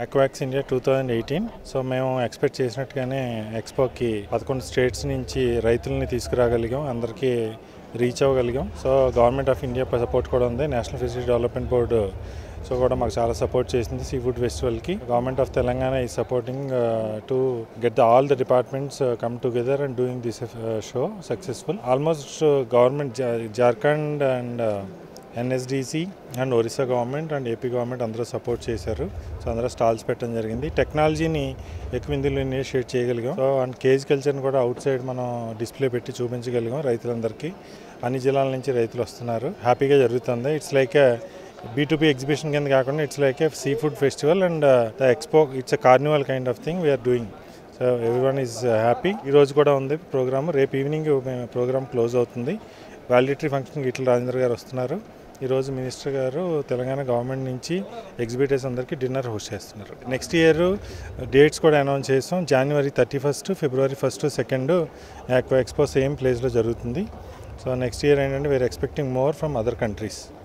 అక్వాక్స్ India two thousand eighteen so మేము expect చేసినట్టుగానే ఎక్స్పోకి పదకొండు స్టేట్స్ నుంచి రైతుల్ని తీసుకురాగలిగాం అందరికీ రీచ్ అవ్వగలిగాం so government of India support కూడా ఉంది national fisheries development board so కూడా మాకు చాలా సపోర్ట్ చేసింది సీ ఫుడ్ ఫెస్టివల్కి గవర్నమెంట్ ఆఫ్ తెలంగాణ ఈ supporting to get the all the departments come together and doing this show successful almost government Jharkhand and NSDC and Orissa government and AP government అందరూ support చేశారు so అందరూ stalls పెట్టడం జరిగింది టెక్నాలజీని ఎక్కువ ఇందులో ఇనిషియేట్ చేయగలిగాం సో అండ్ కేజ్ కల్చర్ని కూడా అవుట్ సైడ్ మనం డిస్ప్లే పెట్టి చూపించగలిగాం రైతులందరికీ అన్ని జిల్లాల నుంచి రైతులు వస్తున్నారు హ్యాపీగా జరుగుతుంది it's like B to B exhibition కింద కాకుండా it's like a sea food festival and the expo it's a carnival kind of thing we're doing so everyone is happy ఈ రోజు కూడా ఉంది ప్రోగ్రామ్ రేపు ఈవినింగ్ ప్రోగ్రామ్ క్లోజ్ అవుతుంది వ్యాలిడిటరీ ఫంక్షన్కి ఇట్ల రాజేంద్ర గారు వస్తున్నారు ఈరోజు మినిస్టర్ గారు తెలంగాణ గవర్నమెంట్ నుంచి ఎగ్జిబిటర్స్ అందరికీ డిన్నర్ హోస్ట్ చేస్తున్నారు నెక్స్ట్ ఇయర్ డేట్స్ కూడా అనౌన్స్ చేస్తాం January thirty first February first second expo same ప్లేస్లో జరుగుతుంది సో నెక్స్ట్ ఇయర్ ఏంటంటే we're expecting more from other countries